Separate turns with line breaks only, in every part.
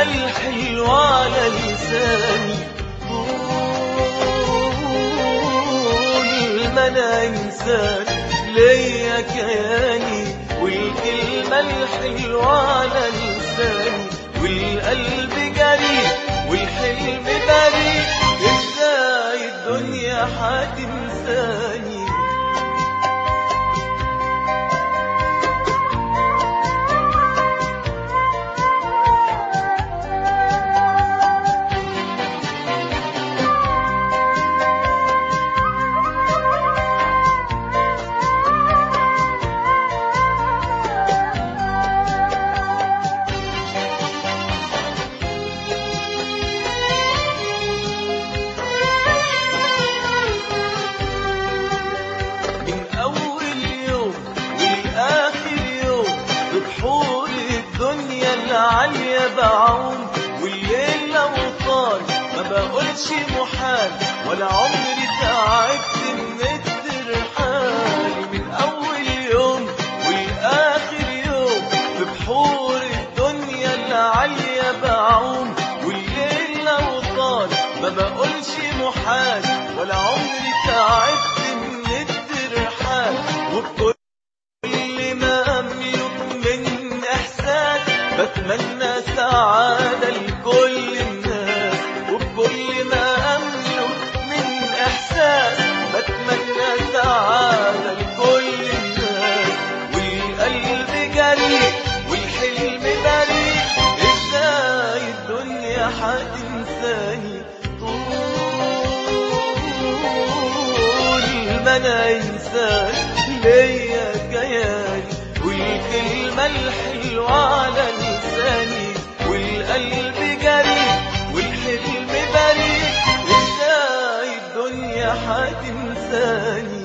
الحلوة على لساني طول ما انا انسان ليا كياني والكلمة الحلوة على لساني والقلب جريء والحلم بريء ازاي الدنيا هتنساني من أول يوم والآخر يوم ببحور الدنيا العالية بعوم والليل لو طال ما بقولش محال ولا عمري تعبت من الترحال من أول يوم والآخر يوم ببحور الدنيا العالية بعوم والليل لو طال ما بقولش محال ولا عمري تعبت من الترحال وبكل ما أملك من إحساس بتمنى سعادة لكل الناس وبكل ما أملك من إحساس بتمنى سعادة لكل الناس والقلب جريء والحلم بريء ازاي الدنيا هتنساني طول ما انا انسان ليا كياني والكلمة الحلوة على لساني والقلب جريء والحلم بريء ازاي الدنيا هتنساني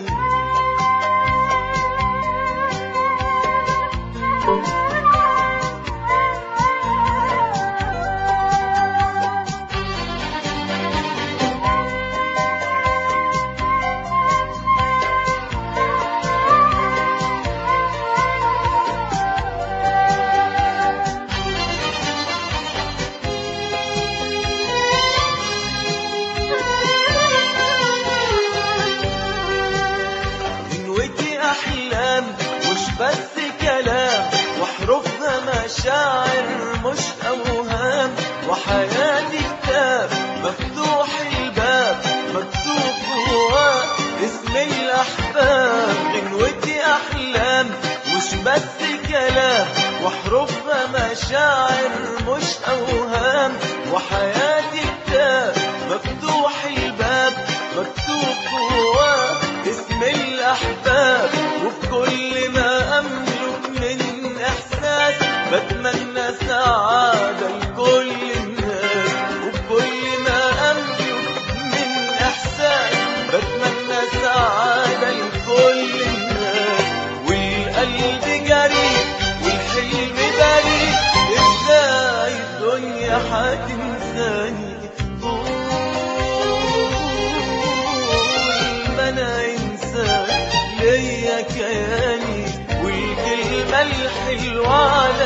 دنوتي أحلام مش بس كلام وحروفها مشاعر مش أوهام وحياتي كتاب مفتوح الباب مكتوب جواه اسم الأحباب غنوتي أحلام مش بس كلام وحروفها مشاعر مش أوهام وحياتي كتاب مفتوح الباب مكتوب جواه اسم الأحباب وفي كل ما أملك من إحساس بتمنى سعادة لكل الناس وفي كل ما أملك من إحساس بتمنى سعادة لكل الناس والقلب جريء والحلم بريء ازاي الدنيا هتنساني طول ما انا انسان ليا كياني والكلمة الحلوة على